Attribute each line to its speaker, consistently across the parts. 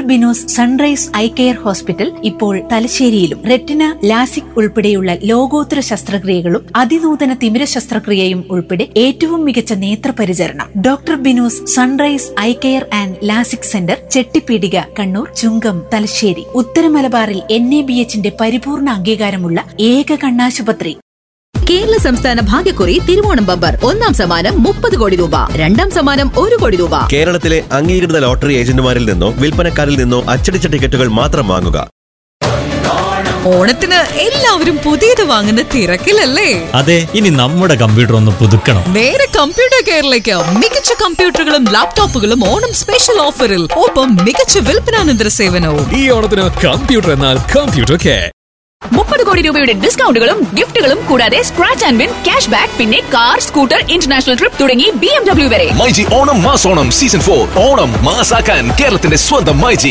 Speaker 1: Bino's sunrise eye care hospital ഇപ്പോൾ തലശ്ശേരിയിലും retina LASIK ഉൾപ്പെടെയുള്ള ലോകോത്തര ശസ്ത്രക്രിയകളും അതിനൂതന തിമിര ശസ്ത്രക്രിയയും ഉൾപ്പെടെ ഏറ്റവും മികച്ച നേത്രപരിചരണം doctor Binos sunrise eye care and LASIK centre Chettipeedika Kannur Chungam Thalassery ഉത്തര മലബാറിൽ എൻ എ ബി എച്ചിന്റെ പരിപൂർണ അംഗീകാരമുള്ള ഏക കണ്ണാശുപത്രി
Speaker 2: കേരള സംസ്ഥാന ഭാഗ്യക്കുറി തിരുവോണം ബമ്പർ ഒന്നാം സമ്മാനം മുപ്പത് കോടി രൂപ രണ്ടാം സമ്മാനം ഒരു കോടി രൂപ
Speaker 3: കേരളത്തിലെ അംഗീകൃത ലോട്ടറി ഏജന്റുമാരിൽ നിന്നോ വിൽപ്പനക്കാരിൽ നിന്നോ അച്ചടിച്ച ടിക്കറ്റുകൾ മാത്രം വാങ്ങുക
Speaker 4: ഓണത്തിന് എല്ലാവരും പുതിയത് വാങ്ങുന്ന തിരക്കിലല്ലേ
Speaker 5: അതെ ഇനി നമ്മുടെ കമ്പ്യൂട്ടർ ഒന്ന് പുതുക്കണം
Speaker 4: നേരെ കമ്പ്യൂട്ടർ കെയറിലേക്ക് മികച്ച കമ്പ്യൂട്ടറുകളും ലാപ്ടോപ്പുകളും ഓണം സ്പെഷ്യൽ ഓഫറിൽ ഒപ്പം മികച്ച വിൽപ്പനാനന്തര സേവനവും
Speaker 6: ഈ ഓണത്തിന് കമ്പ്യൂട്ടർ എന്നാൽ കമ്പ്യൂട്ടർ കെയർ
Speaker 2: മുപ്പത് കോടി രൂപയുടെ ഡിസ്കൗണ്ടുകളും ഗിഫ്റ്റുകളും കൂടാതെ scratch and win cash back പിന്നെ കാർ സ്കൂട്ടർ ഇന്റർനാഷണൽ ട്രിപ്പ് തുടങ്ങി ബി എം ഡബ്ല്യു വരെ
Speaker 6: മൈജി ഓണം മാസോണം സീസൺ ഫോർ ഓണം മാസാക്കാൻ കേരളത്തിന്റെ സ്വന്തം മൈജി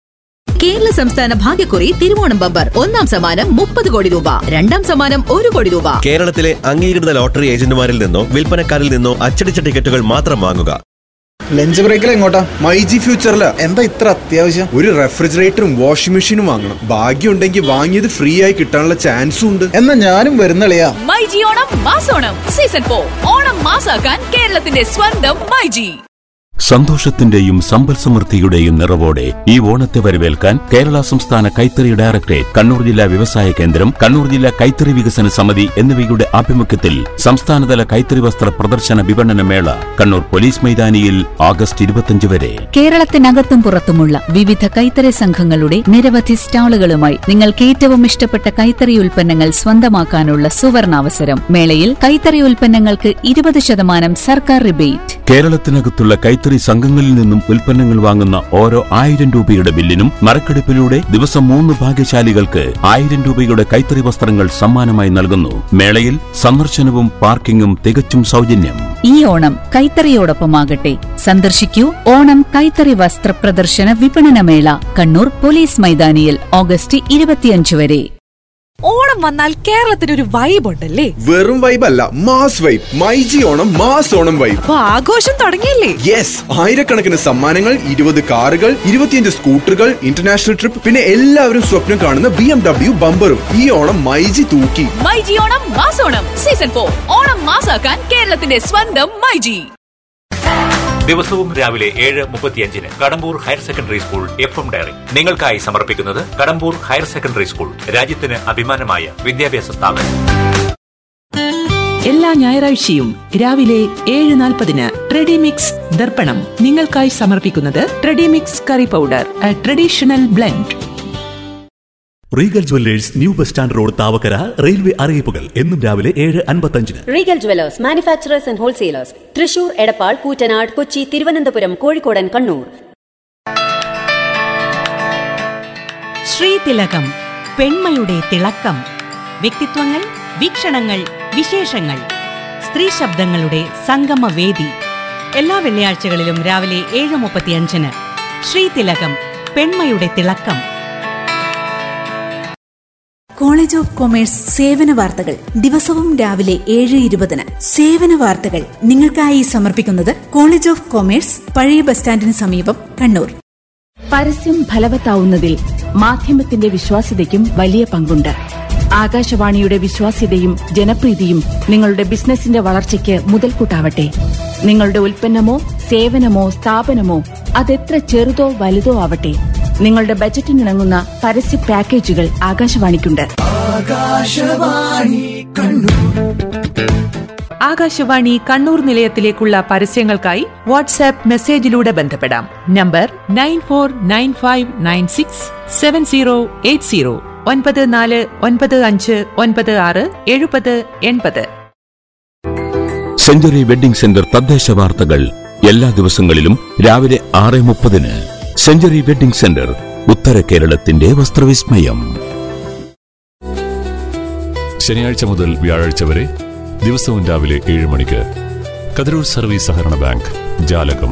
Speaker 2: കേരള സംസ്ഥാന ഭാഗ്യക്കുറി തിരുവോണം ബമ്പർ ഒന്നാം സമ്മാനം മുപ്പത് കോടി രൂപ രണ്ടാം സമ്മാനം ഒരു കോടി രൂപ
Speaker 3: കേരളത്തിലെ അംഗീകൃത ലോട്ടറി ഏജന്റുമാരിൽ നിന്നോ വിൽപ്പനക്കാരിൽ നിന്നോ അച്ചടിച്ച ടിക്കറ്റുകൾ മാത്രം വാങ്ങുക
Speaker 7: ലഞ്ച് ബ്രേക്കിൽ എങ്ങോട്ടാ മൈജി ഫ്യൂച്ചറില് എന്താ ഇത്ര അത്യാവശ്യം ഒരു റെഫ്രിജറേറ്ററും വാഷിംഗ് മെഷീനും വാങ്ങണം ഭാഗ്യം ഉണ്ടെങ്കിൽ വാങ്ങിയത് ഫ്രീ ആയി കിട്ടാനുള്ള ചാൻസും ഉണ്ട് എന്നാ ഞാനും വരുന്നളിയാ
Speaker 2: മൈജി ഓണം മാസോണം സീസൺ ഫോർ ഓണം മാസാക്കാൻ കേരളത്തിന്റെ സ്വന്തം മൈജി
Speaker 8: സന്തോഷത്തിന്റെയും സമ്പൽ സമൃദ്ധിയുടെയും നിറവോടെ ഈ ഓണത്തെ വരവേൽക്കാൻ കേരള സംസ്ഥാന കൈത്തറി ഡയറക്ടറേറ്റ് കണ്ണൂർ ജില്ലാ വ്യവസായ കേന്ദ്രം കണ്ണൂർ ജില്ലാ കൈത്തറി വികസന സമിതി എന്നിവയുടെ ആഭിമുഖ്യത്തിൽ സംസ്ഥാനതല കൈത്തറി വസ്ത്ര പ്രദർശന വിപണന മേള കണ്ണൂർ പോലീസ് മൈതാനിയിൽ ആഗസ്റ്റ് ഇരുപത്തിയഞ്ച് വരെ
Speaker 9: കേരളത്തിനകത്തും പുറത്തുമുള്ള വിവിധ കൈത്തറി സംഘങ്ങളുടെ നിരവധി സ്റ്റാളുകളുമായി നിങ്ങൾക്ക് ഏറ്റവും ഇഷ്ടപ്പെട്ട കൈത്തറി ഉൽപ്പന്നങ്ങൾ സ്വന്തമാക്കാനുള്ള സുവർണാവസരം മേളയിൽ കൈത്തറി ഉൽപ്പന്നങ്ങൾക്ക് ഇരുപത് ശതമാനം സർക്കാർ റിബേറ്റ്
Speaker 8: കേരളത്തിനകത്തുള്ള കൈത്തറി സംഘങ്ങളിൽ നിന്നും ഉൽപ്പന്നങ്ങൾ വാങ്ങുന്ന ഓരോ ആയിരം രൂപയുടെ ബില്ലിനും മറക്കെടുപ്പിലൂടെ ദിവസം മൂന്ന് ഭാഗ്യശാലികൾക്ക് ആയിരം രൂപയുടെ കൈത്തറി വസ്ത്രങ്ങൾ സമ്മാനമായി നൽകുന്നു മേളയിൽ സന്ദർശനവും പാർക്കിംഗും തികച്ചും സൗജന്യം
Speaker 9: ഈ ഓണം കൈത്തറിയോടൊപ്പമാകട്ടെ സന്ദർശിക്കൂ ഓണം കൈത്തറി വസ്ത്ര പ്രദർശന വിപണനമേള കണ്ണൂർ പോലീസ് മൈതാനിയിൽ ഓഗസ്റ്റ് ഇരുപത്തിയഞ്ച് വരെ
Speaker 4: ഓണം വന്നാൽ കേരളത്തിന് ഒരു വൈബ് ഉണ്ടല്ലേ
Speaker 7: വെറും വൈബ് അല്ല mass vibe myG Onam mass Onam vibe
Speaker 4: അപ്പൊ ആഘോഷം തുടങ്ങിയല്ലേ
Speaker 7: യെസ് ആയിരക്കണക്കിന് സമ്മാനങ്ങൾ ഇരുപത് കാറുകൾ ഇരുപത്തിയഞ്ച് സ്കൂട്ടറുകൾ ഇന്റർനാഷണൽ ട്രിപ്പ് പിന്നെ എല്ലാവരും സ്വപ്നം കാണുന്ന ബി എം ഡബ്ല്യു ബമ്പറും ഈ ഓണം മൈജി തൂക്കി
Speaker 2: മൈജി ഓണം മാസോണം സീസൺ ഫോർ ഓണം മാസാക്കാൻ കേരളത്തിന്റെ സ്വന്തം മൈജി
Speaker 10: ദിവസവും രാവിലെ ഏഴ് മുപ്പത്തിയഞ്ചിന് Kadambur higher secondary school F M diary നിങ്ങൾക്കായി സമർപ്പിക്കുന്നത് കടമ്പൂർ ഹയർ സെക്കൻഡറി സ്കൂൾ രാജ്യത്തിന് അഭിമാനമായ വിദ്യാഭ്യാസ സ്ഥാപനം
Speaker 11: എല്ലാ ഞായറാഴ്ചയും രാവിലെ ഏഴ് നാൽപ്പതിന് ട്രെഡിമിക്സ് ദർപ്പണം നിങ്ങൾക്കായി സമർപ്പിക്കുന്നത് Tredimix curry powder a traditional blend
Speaker 12: Regal Jewellers new bus stand road Thavakkara railway അറിയിപ്പുകൾ എന്നും രാവിലെ ഏഴ് അൻപത്തഞ്ചിന്
Speaker 13: Regal Jewellers manufacturers and wholesalers Thrissur Edappal Koottanad Kochi Thiruvananthapuram കോഴിക്കോടൻ കണ്ണൂർ
Speaker 14: ശ്രീതിലകം പെൺമയുടെ തിളക്കം വ്യക്തിത്വങ്ങൾ വീക്ഷണങ്ങൾ വിശേഷങ്ങൾ സ്ത്രീ ശബ്ദങ്ങളുടെ സംഗമവേദി എല്ലാ വെള്ളിയാഴ്ചകളിലും രാവിലെ ഏഴ് മുപ്പത്തിയഞ്ചിന് ശ്രീതിലകം പെൺമയുടെ തിളക്കം
Speaker 1: കോളേജ് ഓഫ് കൊമേഴ്സ് സേവന വാർത്തകൾ ദിവസവും രാവിലെ ഏഴ് ഇരുപതിന് സേവന വാർത്തകൾ നിങ്ങൾക്കായി സമർപ്പിക്കുന്നത് കോളേജ് ഓഫ് കൊമേഴ്സ് പഴയ ബസ് സ്റ്റാൻഡിന് സമീപം കണ്ണൂർ
Speaker 15: പരസ്യം ഫലവത്താവുന്നതിൽ മാധ്യമത്തിന്റെ വിശ്വാസ്യതയ്ക്കും വലിയ പങ്കുണ്ട് ആകാശവാണിയുടെ വിശ്വാസ്യതയും ജനപ്രീതിയും നിങ്ങളുടെ ബിസിനസിന്റെ വളർച്ചയ്ക്ക് മുതൽക്കൂട്ടാവട്ടെ നിങ്ങളുടെ ഉൽപ്പന്നമോ സേവനമോ സ്ഥാപനമോ അതെത്ര ചെറുതോ വലുതോ ആവട്ടെ നിങ്ങളുടെ ബജറ്റിനിണങ്ങുന്ന പരസ്യ പാക്കേജുകൾ ആകാശവാണിക്കുണ്ട്
Speaker 11: ആകാശവാണി കണ്ണൂർ നിലയത്തിലേക്കുള്ള പരസ്യങ്ങൾക്കായി വാട്സാപ്പ് മെസ്സേജിലൂടെ ബന്ധപ്പെടാം number nine four nine five nine six seven zero eight zero ഒൻപത് നാല് ഒൻപത് അഞ്ച് ഒൻപത് ആറ് എഴുപത് എൺപത്
Speaker 8: സെഞ്ചുറി വെഡിംഗ് സെന്റർ തദ്ദേശ വാർത്തകൾ എല്ലാ ദിവസങ്ങളിലും രാവിലെ ആറ് മുപ്പതിന് സെഞ്ചുറി വെഡിംഗ് സെന്റർ ഉത്തര കേരളത്തിന്റെ വസ്ത്രവിസ്മയം
Speaker 6: ശനിയാഴ്ച മുതൽ വ്യാഴാഴ്ച വരെ ദിവസവും രാവിലെ ഏഴ് മണിക്ക് കതിരൂർ സർവീസ് സഹകരണ ബാങ്ക് ജാലകം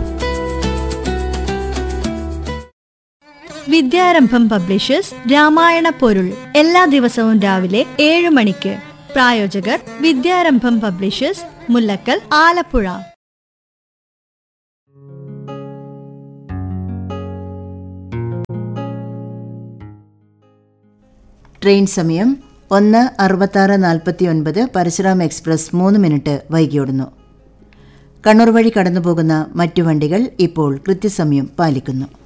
Speaker 16: വിദ്യാരംഭം പബ്ലിഷേഴ്സ് രാമായണ പൊരുൾ എല്ലാ ദിവസവും രാവിലെ ഏഴ് മണിക്ക് പ്രായോജകർ വിദ്യാരംഭം പബ്ലിഷേഴ്സ് മുല്ലക്കൽ ആലപ്പുഴ
Speaker 17: ട്രെയിൻ സമയം ഒന്ന് അറുപത്താറ് നാൽപ്പത്തി ഒൻപത് പരശുറാം എക്സ്പ്രസ് മൂന്ന് മിനിറ്റ് വൈകിയോടുന്നു കണ്ണൂർ വഴി കടന്നുപോകുന്ന മറ്റു വണ്ടികൾ ഇപ്പോൾ കൃത്യസമയം പാലിക്കുന്നു